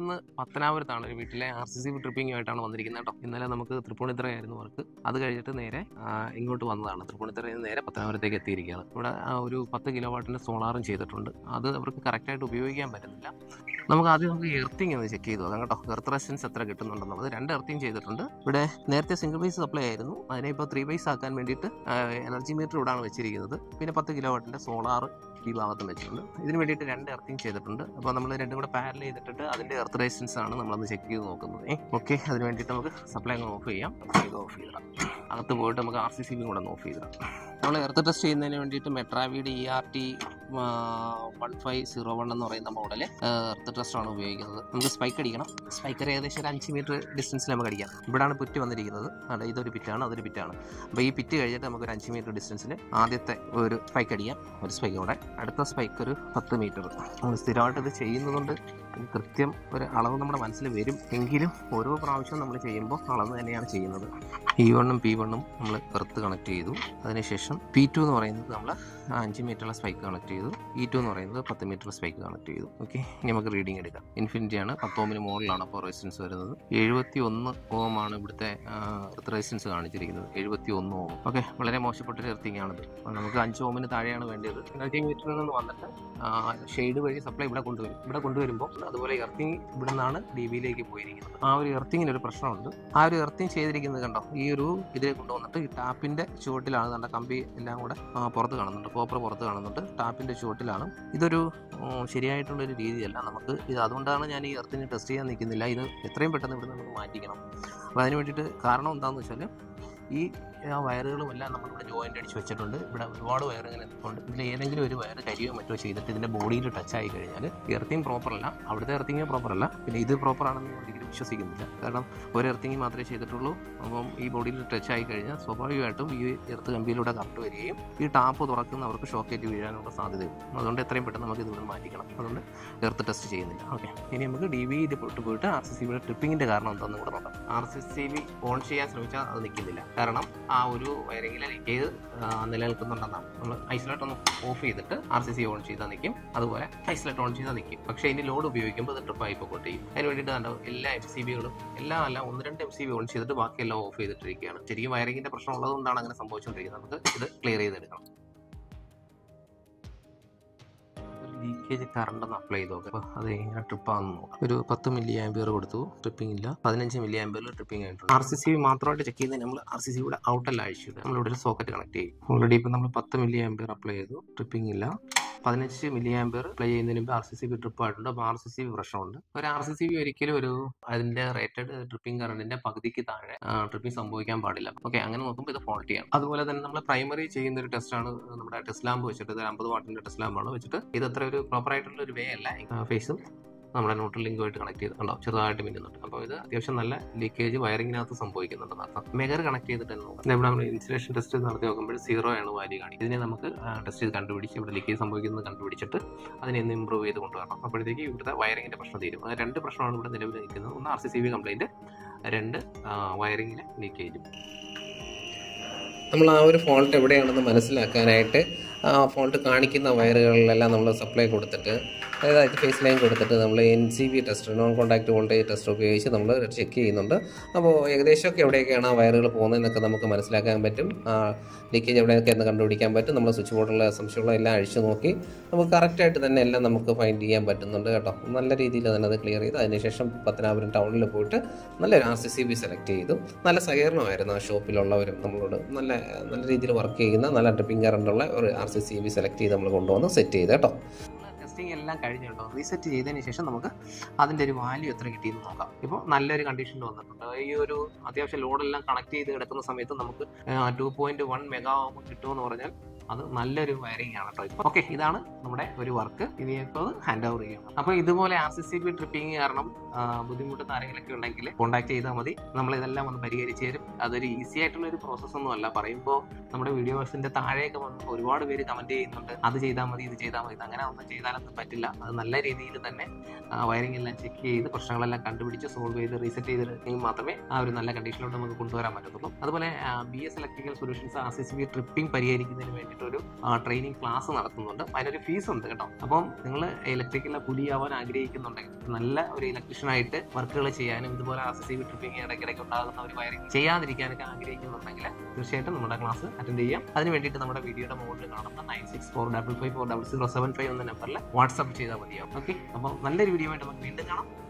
ഇന്ന് പത്തനാപുരത്താണ് ഒരു വീട്ടിലെ ആർ സി സി ബി ട്രിപ്പിങ്ങുമായിട്ടാണ് വന്നിരിക്കുന്നത് കേട്ടോ ഇന്നലെ നമുക്ക് തൃപ്പൂണിത്തറയായിരുന്നു വർക്ക് അത് കഴിഞ്ഞിട്ട് നേരെ ആ, ഇങ്ങോട്ട് വന്നതാണ് തൃപ്പൂണിത്തറയിൽ നിന്ന് നേരെ പത്തനാപുരത്തേക്ക് എത്തിയിരിക്കുകയാണ് ഇവിടെ ആ, ഒരു പത്ത് കിലോ വാട്ടിൻ്റെ സോളാറും ചെയ്തിട്ടുണ്ട് അത് അവർക്ക് കറക്റ്റായിട്ട് ഉപയോഗിക്കാൻ പറ്റുന്നില്ല നമുക്ക് ആദ്യം നമുക്ക് എർത്തിങ് ഒന്ന് ചെക്ക് ചെയ്തു നോക്കാം കേട്ടോ എർത്ത് റെസിസ്റ്റൻസ് എത്ര കിട്ടുന്നുണ്ടെന്നുള്ളത് രണ്ട് എർത്തിങ് ചെയ്തിട്ടുണ്ട് ഇവിടെ നേരത്തെ സിംഗിൾ ബേസ് സപ്ലൈ ആയിരുന്നു അതിനെ ഇപ്പോൾ ത്രീ ബേസ് ആക്കാൻ വേണ്ടിയിട്ട് എനർജി മീറ്റർ ഇവിടാണ് വെച്ചിരിക്കുന്നത് പിന്നെ പത്ത് കിലോ വാട്ടിൻ്റെ സോളാർ ഈ ഭാഗത്തും വെച്ചിട്ടുണ്ട് ഇതിന് വേണ്ടിയിട്ട് രണ്ട് എർത്തിങ് ചെയ്തിട്ടുണ്ട് അപ്പോൾ നമ്മൾ രണ്ടും കൂടെ പാരൽ ചെയ്തിട്ട് അതിൻ്റെ എർത്ത് റെസിസ്റ്റൻസ് ആണ് നമ്മളൊന്ന് ചെക്ക് ചെയ്ത് നോക്കുന്നത് ഓക്കെ അതിന് വേണ്ടിയിട്ട് നമുക്ക് സപ്ലൈ അങ്ങ് ഓഫ് ചെയ്യാം ഇത് ഓഫ് ചെയ്തിടാം അകത്ത് പോയിട്ട് നമുക്ക് ആർ സി സി ബി കൂടെ ഒന്ന് ഓഫ് ചെയ്തിടാം നമ്മൾ എർത്ത് ടെസ്റ്റ് ചെയ്യുന്നതിന് വേണ്ടിയിട്ട് മെട്രാവിഡ് E R T one five zero one എന്ന് പറയുന്ന മോഡൽ എർത്ത് ടെസ്റ്റ് ആണ് ഉപയോഗിക്കുന്നത് നമുക്ക് സ്പൈക്ക് അടിക്കണം സ്പൈക്കർ ഏകദേശം ഒരു അഞ്ച് മീറ്റർ ഡിസ്റ്റൻസിൽ നമുക്ക് അടിക്കാം ഇവിടാണ് പിറ്റ് വന്നിരിക്കുന്നത് അതെ ഇതൊരു പിറ്റാണ് അതൊരു പിറ്റാണ് അപ്പോൾ ഈ പിറ്റ് കഴിഞ്ഞിട്ട് നമുക്ക് ഒരു അഞ്ച് മീറ്റർ ഡിസ്റ്റൻസിൽ ആദ്യത്തെ ഒരു സ്പൈക്ക് അടിക്കാം ഒരു സ്പൈക്ക് കൂടെ അടുത്ത സ്പൈക്ക് ഒരു പത്ത് മീറ്റർ നമ്മൾ സ്ഥിരമായിട്ട് ഇത് ചെയ്യുന്നതുകൊണ്ട് ഇതിന് കൃത്യം ഒരു അളവ് നമ്മുടെ മനസ്സിൽ വരും എങ്കിലും ഓരോ പ്രാവശ്യവും നമ്മൾ ചെയ്യുമ്പോൾ അളവ് തന്നെയാണ് ചെയ്യുന്നത് ഇ വണ്ണും പി വണ്ണും നമ്മൾ എർത്ത് കണക്ട് ചെയ്തു അതിനുശേഷം പി ടു എന്ന് പറയുന്നത് നമ്മൾ അഞ്ച് മീറ്ററുള്ള സ്പൈക്ക് കണക്ട് ചെയ്തു ഇ ടു എന്ന് പറയുന്നത് പത്ത് മീറ്റർ സ്പൈക്ക് കണക്ട് ചെയ്തു ഓക്കെ ഇനി നമുക്ക് റീഡിംഗ് എടുക്കാം ഇൻഫിനിറ്റി ആണ് പത്ത് ഓമിന് മുകളിലാണ് അപ്പോൾ റെസിസ്റ്റൻസ് വരുന്നത് എഴുപത്തി ഒന്ന് ഓം ആണ് ഇവിടുത്തെ എർത്ത് റെസിസ്റ്റൻസ് കാണിച്ചിരിക്കുന്നത് എഴുപത്തി ഒന്ന് ഓം ഓക്കെ വളരെ മോശപ്പെട്ടൊരു എർത്തിങ് ആണിത് അപ്പോൾ നമുക്ക് അഞ്ച് ഓമിന് താഴെയാണ് വേണ്ടത് എനർജി മീറ്ററിൽ നിന്ന് വന്നിട്ട് ഷെയ്ഡ് വഴി സപ്ലൈ ഇവിടെ കൊണ്ടുവരും ഇവിടെ കൊണ്ടുവരുമ്പോൾ അതുപോലെ എർത്തിങ് ഇവിടെ നിന്നാണ് ഡി ബിയിലേക്ക് പോയിരിക്കുന്നത് ആ ഒരു എർത്തിങ്ങിന് ഒരു പ്രശ്നമുണ്ട് ആ ഒരു എർത്തിങ് ചെയ്തിരിക്കുന്നത് കണ്ടോ ഈ ഒരു ഇതിൽ കൊണ്ടുവന്നിട്ട് ഈ ടാപ്പിന്റെ ചുവട്ടിലാണ് കണ്ട കമ്പി എല്ലാം കൂടെ ആ, പുറത്ത് കാണുന്നുണ്ട് കോപ്പർ പുറത്ത് കാണുന്നുണ്ട് ടാപ്പിന്റെ ചുവട്ടിലാണ് ഇതൊരു ഉം, ശരിയായിട്ടുള്ള ഒരു രീതിയല്ല നമുക്ക് ഇത് അതുകൊണ്ടാണ് ഞാൻ ഈ എർത്തിനെ ടെസ്റ്റ് ചെയ്യാൻ നിൽക്കുന്നില്ല ഇത് എത്രയും പെട്ടെന്ന് ഇവിടെ നമുക്ക് മാറ്റിക്കണം അപ്പോൾ അതിന് വേണ്ടിയിട്ട് കാരണം എന്താണെന്ന് വെച്ചാൽ ഈ ആ വയറുകളും എല്ലാം നമ്മളിവിടെ ജോയിൻ്റ് അടിച്ച് വെച്ചിട്ടുണ്ട് ഇവിടെ ഒരുപാട് വയർ ഇങ്ങനെ നിൽക്കുന്നുണ്ട് ഇതിൽ ഏതെങ്കിലും ഒരു വയർ കരിയോ മറ്റോ ചെയ്തിട്ട് ഇതിൻ്റെ ബോഡിയിൽ ടച്ച് ആയി കഴിഞ്ഞാൽ എർത്തിങ് പ്രോപ്പർ അല്ല അവിടുത്തെ എർത്തിങ് പ്രോപ്പർ അല്ല പിന്നെ ഇത് പ്രോപ്പർ ആണെന്ന് ഞാൻ ഒരിക്കലും വിശ്വസിക്കുന്നില്ല കാരണം ഒരു എർത്തിങ് മാത്രമേ ചെയ്തിട്ടുള്ളൂ അപ്പം ഈ ബോഡിയിൽ ടച്ച് ആയി കഴിഞ്ഞാൽ സ്വാഭാവികമായിട്ടും ഈ എർത്ത് കമ്പിയിലൂടെ കറണ്ട് വരികയും ഈ ടാപ്പ് തുറക്കുന്ന അവർക്ക് ഷോക്കേറ്റ് വീഴാനുള്ള സാധ്യതയുണ്ട് അതുകൊണ്ട് എത്രയും പെട്ടെന്ന് നമുക്ക് ഇതിവിടെ മാറ്റിക്കണം അതുകൊണ്ട് എർത്ത് ടെസ്റ്റ് ചെയ്യുന്നില്ല ഓക്കെ ഇനി നമുക്ക് ഡി വിയിൽ പോയിട്ട് പോയിട്ട് ആർ സി സി ബിയുടെ ട്രിപ്പിങ്ങിൻ്റെ കാരണം എന്താണെന്ന് കൂടെ നോക്കാം R C C B on ചെയ്യാൻ ശ്രമിച്ചാൽ അത് നിൽക്കുന്നില്ല കാരണം ആ ഒരു വയറിങ്ങിലെ ലീക്കേജ് നിലനിൽക്കുന്നുണ്ടെന്നാണ് നമ്മൾ ഐസൊലേറ്റ് ഒന്ന് ഓഫ് ചെയ്തിട്ട് ആർ സി സി ഓൺ ചെയ്താൽ നിൽക്കും അതുപോലെ ഐസൊലേറ്റ് ഓൺ ചെയ്താൽ നിൽക്കും പക്ഷേ ഇനി ലോഡ് ഉപയോഗിക്കുമ്പോൾ അത് ട്രിപ്പ് ആയി പൊക്കോട്ട് ചെയ്യും അതിന് വേണ്ടിയിട്ട് കണ്ടോ എല്ലാ എം സി ബികളും എല്ലാം അല്ല ഒന്ന് രണ്ട് എം സി ബി ഓൺ ചെയ്തിട്ട് ബാക്കിയെല്ലാം ഓഫ് ചെയ്തിട്ടിരിക്കുകയാണ് ശരിക്കും വയറിങ്ങിന്റെ പ്രശ്നം ഉള്ളതുകൊണ്ടാണ് അങ്ങനെ സംഭവിച്ചുകൊണ്ടിരിക്കുന്നത് നമുക്ക് ഇത് ക്ലിയർ ചെയ്തെടുക്കണം ലീക്കേജ് കറണ്ട് ഒന്ന് അപ്ലൈ ചെയ്ത് നോക്കാം അപ്പോൾ അത് എങ്ങനെ ട്രിപ്പ് ആണെന്ന് നോക്കാം ഒരു പത്ത് മില്ലി ആംബിയർ കൊടുത്തു ട്രിപ്പിംഗ് ഇല്ല പതിനഞ്ച് മില്ലി ആംബിയറിൽ ട്രിപ്പിംഗ് ആയിട്ടുണ്ട് ആർ സി സി മാത്രമായിട്ട് ചെക്ക് ചെയ്യുന്നത് നമ്മൾ ആർ സി സിയുടെ ഔട്ടല്ല അഴിച്ചിട്ട് നമ്മളിവിടെ ഒരു സോക്കറ്റ് കണക്ട് ചെയ്യും ഓൾറെഡി ഇപ്പം നമ്മൾ പത്ത് മില്ലി ആംബിയർ അപ്ലൈ ചെയ്തു ട്രിപ്പിംഗ് ഇല്ല പതിനഞ്ച് മില്ലി ആംബിയർ പ്ലേ ചെയ്യുന്നതിന് മുമ്പ് R C C B trip ആയിട്ടുണ്ട് അപ്പോൾ ആർ സി സി ബി പ്രശ്നമുണ്ട് ഒരു ആർ സി സി ബി ഒരിക്കലും ഒരു അതിന്റെ റേറ്റഡ് ട്രിപ്പിംഗ് കറണ്ടിന്റെ പകുതിക്ക് താഴെ ട്രിപ്പിംഗ് സംഭവിക്കാൻ പാടില്ല ഓക്കെ അങ്ങനെ നോക്കുമ്പോൾ ഇത് ഫോൾട്ടിയാണ് അതുപോലെ തന്നെ നമ്മൾ പ്രൈമറി ചെയ്യുന്ന ഒരു ടെസ്റ്റാണ് നമ്മുടെ ടെസ്റ്റ് ലാമ്പ് വെച്ചിട്ട് ഇത് അമ്പത് വാട്ടിന്റെ ടെസ്റ്റ് ലാമ്പാണ് വെച്ചിട്ട് ഇത് അത്ര ഒരു പ്രോപ്പർ ആയിട്ടുള്ള ഒരു വേ അല്ല ഫേസും നമ്മുടെ ന്യൂട്രൽ ലിങ്കുമായിട്ട് കണക്ട് ചെയ്തിട്ടുണ്ടോ ചെറുതായിട്ട് മിന്നുന്നുണ്ട് അപ്പോൾ ഇത് അത്യാവശ്യം നല്ല ലീക്കേജ് വയറിങ്ങിനകത്ത് സംഭവിക്കുന്നുണ്ടെന്ന് അർത്ഥം മെഗർ കണക്ട് ചെയ്തിട്ട് തന്നെ നോക്കാം ഇവിടെ നമ്മൾ ഇൻസുലേഷൻ ടെസ്റ്റ് നടത്തി നോക്കുമ്പോൾ സീറോ ആണ് വാല്യൂ കാണിക്കുന്നത് ഇതിനെ നമുക്ക് ടെസ്റ്റ് ചെയ്ത് കണ്ടുപിടിച്ച് ഇവിടെ ലീക്കേജ് സംഭവിക്കുന്നത് കണ്ടുപിടിച്ചിട്ട് അതിനെ ഒന്ന് ഇമ്പ്രൂവ് ചെയ്ത് കൊണ്ടുവരണം അപ്പോഴത്തേക്ക് ഇവിടുത്തെ വയറിങ്ങിന്റെ പ്രശ്നം തീരും അത് രണ്ട് പ്രശ്നമാണ് ഇവിടെ നിലവിൽ നിൽക്കുന്നത് ഒന്ന് R C C B complaint രണ്ട് വയറിങ്ങിലെ ലീക്കേജും നമ്മൾ ആ ഒരു ഫോൾട്ട് എവിടെയാണെന്ന് മനസ്സിലാക്കാനായിട്ട് ആ ഫോൾട്ട് കാണിക്കുന്ന വയറുകളിലെല്ലാം നമ്മൾ സപ്ലൈ കൊടുത്തിട്ട് അതായത് ഫേസ് ലൈൻ കൊടുത്തിട്ട് നമ്മൾ N C B tester non contact voltage tester ഉപയോഗിച്ച് നമ്മൾ ചെക്ക് ചെയ്യുന്നുണ്ട് അപ്പോൾ ഏകദേശമൊക്കെ എവിടെയൊക്കെയാണ് ആ വയറുകൾ പോകുന്നതെന്നൊക്കെ നമുക്ക് മനസ്സിലാക്കാൻ പറ്റും ലീക്കേജ് എവിടെയൊക്കെ എന്ന് കണ്ടുപിടിക്കാൻ പറ്റും നമ്മൾ സ്വിച്ച് ബോർഡിലുള്ള സംശയങ്ങളെല്ലാം അഴിച്ചു നോക്കി നമുക്ക് കറക്റ്റായിട്ട് തന്നെ എല്ലാം നമുക്ക് ഫൈൻഡ് ചെയ്യാൻ പറ്റുന്നുണ്ട് കേട്ടോ നല്ല രീതിയിൽ തന്നെ അത് ക്ലിയർ ചെയ്ത് അതിനുശേഷം പത്തനാപുരം ടൗണിൽ പോയിട്ട് നല്ലൊരു R C C B select ചെയ്തു നല്ല സഹകരണമായിരുന്നു ആ ഷോപ്പിലുള്ളവരും നമ്മളോട് നല്ല നല്ല രീതിയിൽ വർക്ക് ചെയ്യുന്ന നല്ല ട്രിപ്പിംഗ് കറണ്ടുള്ള ഒരു R C C B select ചെയ്ത് നമ്മൾ കൊണ്ടുവന്ന് സെറ്റ് ചെയ്ത് കേട്ടോ ടെസ്റ്റിംഗ് എല്ലാം കഴിഞ്ഞു കേട്ടോ റീസെറ്റ് ചെയ്തതിന് ശേഷം നമുക്ക് അതിന്റെ ഒരു വാല്യൂ എത്ര കിട്ടിയെന്ന് നോക്കാം ഇപ്പോൾ നല്ലൊരു കണ്ടീഷനിൽ വന്നിട്ടുണ്ട് ഈ ഒരു അത്യാവശ്യം ലോഡെല്ലാം കണക്ട് ചെയ്ത് കിടക്കുന്ന സമയത്ത് നമുക്ക് ടു പോയിന്റ് വൺ മെഗാ കിട്ടുമെന്ന് പറഞ്ഞാൽ അത് നല്ലൊരു വയറിംഗ് ആണ് കേട്ടോ ഓക്കെ ഇതാണ് നമ്മുടെ ഒരു വർക്ക് ഇനി ഇപ്പോൾ ഹാൻഡ് ഓവർ ചെയ്യണം അപ്പോൾ ഇതുപോലെ R C C B tripping കാരണം ആ, ബുദ്ധിമുട്ടുന്ന ആരെങ്കിലൊക്കെ ഉണ്ടെങ്കിൽ കോൺടാക്ട് ചെയ്താൽ മതി നമ്മൾ ഇതെല്ലാം ഒന്ന് പരിഹരിച്ച് തരും അതൊരു ഈസി ആയിട്ടുള്ള ഒരു പ്രോസസ്സ് ഒന്നും അല്ല പറയുമ്പോൾ നമ്മുടെ വീഡിയോസിന്റെ താഴെയൊക്കെ വന്ന് ഒരുപാട് പേര് കമന്റ് ചെയ്യുന്നുണ്ട് അത് ചെയ്താൽ മതി ഇത് ചെയ്താൽ മതി അങ്ങനെ ഒന്നും ചെയ്താലൊന്നും പറ്റില്ല അത് നല്ല രീതിയിൽ തന്നെ വയറിംഗ് എല്ലാം ചെക്ക് ചെയ്ത് പ്രശ്നങ്ങളെല്ലാം കണ്ടുപിടിച്ച് സോൾവ് ചെയ്ത് റീസെറ്റ് ചെയ്തിട്ടുണ്ടെങ്കിൽ മാത്രമേ ആ ഒരു നല്ല കണ്ടീഷനിലോട്ട് നമുക്ക് കൊണ്ടുവരാൻ പറ്റത്തുള്ളൂ അതുപോലെ B S electrical solutions R C C B tripping പരിഹരിക്കുന്നതിന് വേണ്ടിയിട്ട് വേണ്ടിയിട്ടൊരു ട്രെയിനിങ് ക്ലാസ് നടത്തുന്നുണ്ട് അതിനൊരു ഫീസ് ഉണ്ട് കേട്ടോ അപ്പം നിങ്ങൾ ഇലക്ട്രിക്കലിലെ പുലിയാവാൻ ആഗ്രഹിക്കുന്നുണ്ടെങ്കിൽ നല്ല ഒരു ഇലക്ട്രീഷ്യനായിട്ട് വർക്കുകൾ ചെയ്യാനും ഇതുപോലെ ആർ സി സി ട്രിപ്പിംഗ് ഇടയ്ക്കിടയ്ക്ക് ഉണ്ടാകുന്ന ഒരു വയറിംഗ് ചെയ്യാതിരിക്കാനൊക്കെ ആഗ്രഹിക്കുന്നുണ്ടെങ്കിൽ തീർച്ചയായിട്ടും നമ്മുടെ ക്ലാസ് അറ്റൻഡ് ചെയ്യാം അതിന് വേണ്ടിയിട്ട് നമ്മുടെ വീഡിയോയുടെ മുകളിൽ കാണുന്ന nine six four double five four double zero seven five എന്ന നമ്പറിൽ വാട്സ്ആപ്പ് ചെയ്താൽ മതിയാവും ഓക്കെ അപ്പോൾ നല്ലൊരു വീഡിയോ ആയിട്ട് നമുക്ക് വീണ്ടും കാണാം